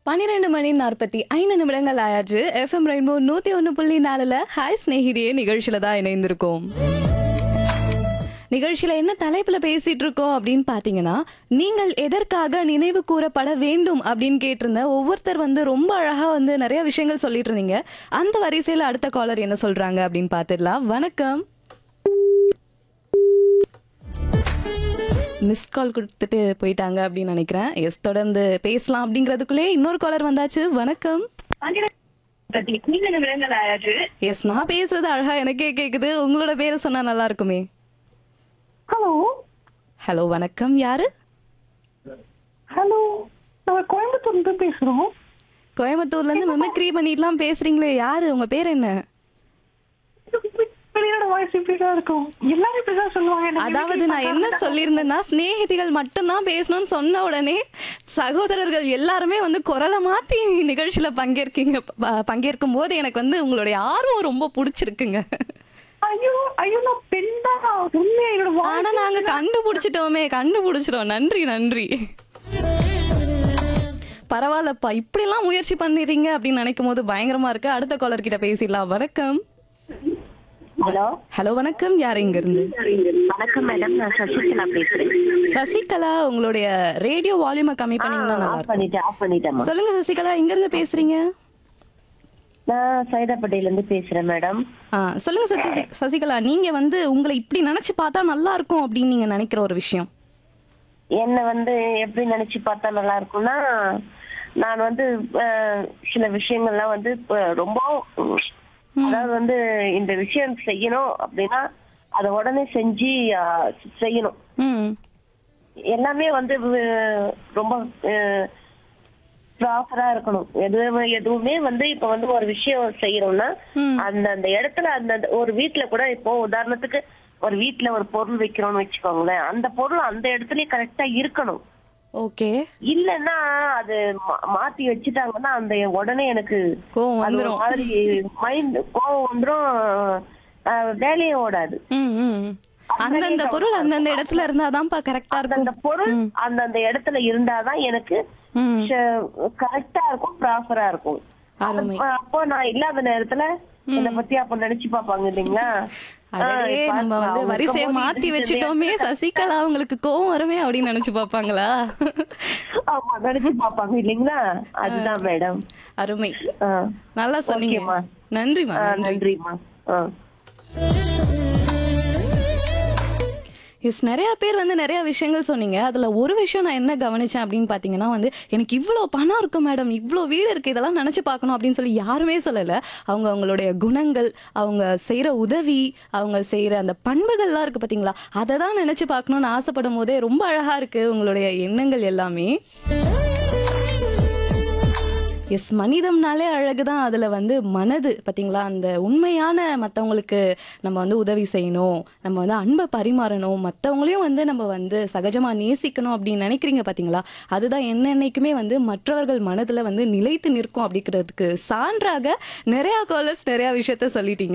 பன்னிரெண்டு மணி நாற்பத்தி ஐந்து நிமிடங்கள் ஆயாச்சு எஃப்எம் ரெயின்போ நூத்தி ஒன்று புள்ளி நாலுல ஹாய் ஸ்நேகிதியே நிகழ்ச்சியில தான் இணைந்திருக்கோம் நிகழ்ச்சியில என்ன தலைப்புல பேசிட்டு இருக்கோம் அப்படின்னு பாத்தீங்கன்னா நீங்கள் எதற்காக நினைவு கூறப்பட வேண்டும் அப்படின்னு கேட்டிருந்த ஒவ்வொருத்தர் வந்து ரொம்ப அழகா வந்து நிறைய விஷயங்கள் சொல்லிட்டு இருந்தீங்க அந்த வரிசையில அடுத்த காலர் என்ன சொல்றாங்க அப்படின்னு பாத்துடலாம் வணக்கம் மிஸ் கால் கொடுத்துட்டு போயிட்டாங்க அப்படின்னு நினைக்கிறேன் எஸ் தொடர்ந்து பேசலாம் அப்படிங்கிறதுக்குள்ளே இன்னொரு காலர் வந்தாச்சு வணக்கம் நீங்க விலங்கல் ஆயாச்சு எஸ் நான் பேசுறது அழகா எனக்கே கேக்குது உங்களோட பேரை சொன்னா நல்லா இருக்குமே ஹலோ ஹலோ வணக்கம் யாரு ஹலோ நாங்க கோயம்புத்தூர்ல இருந்து பேசுறோம் கோயம்புத்தூர்ல இருந்து மிமிக்ரி பண்ணிட்டுலாம் பேசுறீங்களே யாரு உங்க பேர் என்ன வெளியோட வாய்ஸ் இப்படிதான் இருக்கும் எல்லாரும் இப்படிதான் சொல்லுவாங்க எனக்கு அதாவது நான் என்ன சொல்லியிருந்தேன்னா சிநேகிதிகள் மட்டும்தான் பேசணும்னு சொன்ன உடனே சகோதரர்கள் எல்லாருமே வந்து குரலை மாத்தி நிகழ்ச்சியில பங்கேற்கீங்க ப- பங்கேற்கும் போது எனக்கு வந்து உங்களுடைய ஆர்வம் ரொம்ப பிடிச்சிருக்குங்க ஐயோ ஐயோ நான் பெண் தான் உண்மையா என்னோட voice ஆனா நாங்க கண்டுபிடிச்சிட்டோமே கண்டுபிடிச்சிட்டோம் நன்றி நன்றி பரவாயில்லப்பா இப்படிலாம் முயற்சி பண்ணிடுறீங்க அப்படின்னு நினைக்கும் போது பயங்கரமா இருக்கு அடுத்த காலர் கிட்ட பேசிடலாம் வணக்கம் ஹலோ ஹலோ வணக்கம் யார் இங்க இருந்து வணக்கம் மேடம் நான் சசிகலா பேசுறேன் சசிகலா உங்களுடைய ரேடியோ வால்யூமை கம்மி பண்ணீங்கன்னா நல்லா ஆஃப் இருக்கும் பண்ணிட்டேன் ஆஃப் பண்ணிட்டேம்மா சொல்லுங்க சசிகலா எங்க இருந்து பேசுறீங்க நான் சைதாப்பேட்டையில இருந்து பேசுறேன் மேடம் ஆ சொல்லுங்க சசி சசிகலா நீங்க வந்து உங்களை இப்படி நினைச்சு பார்த்தா நல்லா இருக்கும் அப்படின்னு நீங்க நினைக்கிற ஒரு விஷயம் என்ன வந்து எப்படி நினைச்சு பார்த்தா நல்லா இருக்கும்னா நான் வந்து அஹ், சில விஷயங்கள்லாம் வந்து இப்ப ரொம்ப உம், அதாவது வந்து இந்த விஷயம் செய்யணும் அப்படின்னா அதை உடனே செஞ்சு அஹ், செய்யணும் ம் எல்லாமே வந்து அஹ், ரொம்ப ப்ராப்பரா இருக்கணும் எதுவுமே எதுவுமே வந்து இப்ப வந்து ஒரு விஷயம் செய்யறோம்னா ம். அந்த அந்த இடத்துல அந்த அந்த ஒரு வீட்ல கூட இப்போ உதாரணத்துக்கு ஒரு வீட்ல ஒரு பொருள் வைக்கிறோம்னு வச்சுக்கோங்களேன் அந்த பொருள் அந்த இடத்துலயே கரெக்டா இருக்கணும் ஓகே இல்லன்னா அது மா- மாத்தி வச்சுட்டாங்கன்னா அந்த உடனே எனக்கு கோவம் அது ஒரு வந்துரும் மாதிரி மைண்ட் கோவம் வந்துரும் அஹ், வேலையே ஓடாது ம் ம் அந்தந்த பொருள் அந்தந்த இடத்துல இருந்தாதான்ப்பா கரெக்டா இருக்கும் அந்த பொருள் அந்தந்த இடத்துல இருந்தாதான் எனக்கு ம் கரெக்டா இருக்கும் ப்ராப்பரா இருக்கும் அருமை அப்ப- அப்போ நான் இல்லாத நேரத்துல என்ன பத்தி அப்ப நினைச்சு பாப்பாங்க இல்லைங்களா அடடே ஆஹ் இப்ப நம்ம வந்து அவங்க வரிசையை இருக்கும்போது மாத்தி இது வச்சிட்டோமே சசிகலா அவங்களுக்கு கோவம் வருமே அப்படின்னு நினைச்சு பாப்பாங்களா ஆமா நினைச்சு பாப்பாங்க இல்லைங்களா அதுதான் மேடம் அருமை நல்லா சொன்னீங்க ஓகேம்மா. நன்றிமா நன்றி நன்றிம்மா ஆ எஸ் நிறைய பேர் வந்து நிறைய விஷயங்கள் சொன்னீங்க அதுல ஒரு விஷயம் நான் என்ன கவனிச்சேன் அப்படின்னு பாத்தீங்கன்னா வந்து எனக்கு இவ்வளோ பணம் இருக்கு மேடம் இவ்வளோ வீடு இருக்கு இதெல்லாம் நினைச்சு பார்க்கணும் அப்படின்னு சொல்லி யாருமே சொல்லல அவங்க அவங்களுடைய குணங்கள் அவங்க செய்யற உதவி அவங்க செய்யற அந்த பண்புகள்லாம் இருக்கு பாத்தீங்களா அதை தான் நினைச்சு பார்க்கணும்னு ஆசைப்படும் போதே ரொம்ப அழகா இருக்கு உங்களுடைய எண்ணங்கள் எல்லாமே எஸ் மனிதம்னாலே அழகுதான் அதுல வந்து மனது பாத்தீங்களா அந்த உண்மையான மத்தவங்களுக்கு நம்ம வந்து உதவி செய்யணும் நம்ம வந்து அன்பை பரிமாறணும் மத்தவங்களையும் வந்து நம்ம வந்து சகஜமா நேசிக்கணும் அப்படின்னு நினைக்கிறீங்க பாத்தீங்களா அதுதான் என்னென்னைக்குமே வந்து மற்றவர்கள் மனதுல வந்து நிலைத்து நிற்கும் அப்படிங்கிறதுக்கு சான்றாக நிறைய காலர்ஸ் நிறைய விஷயத்த சொல்லிட்டீங்க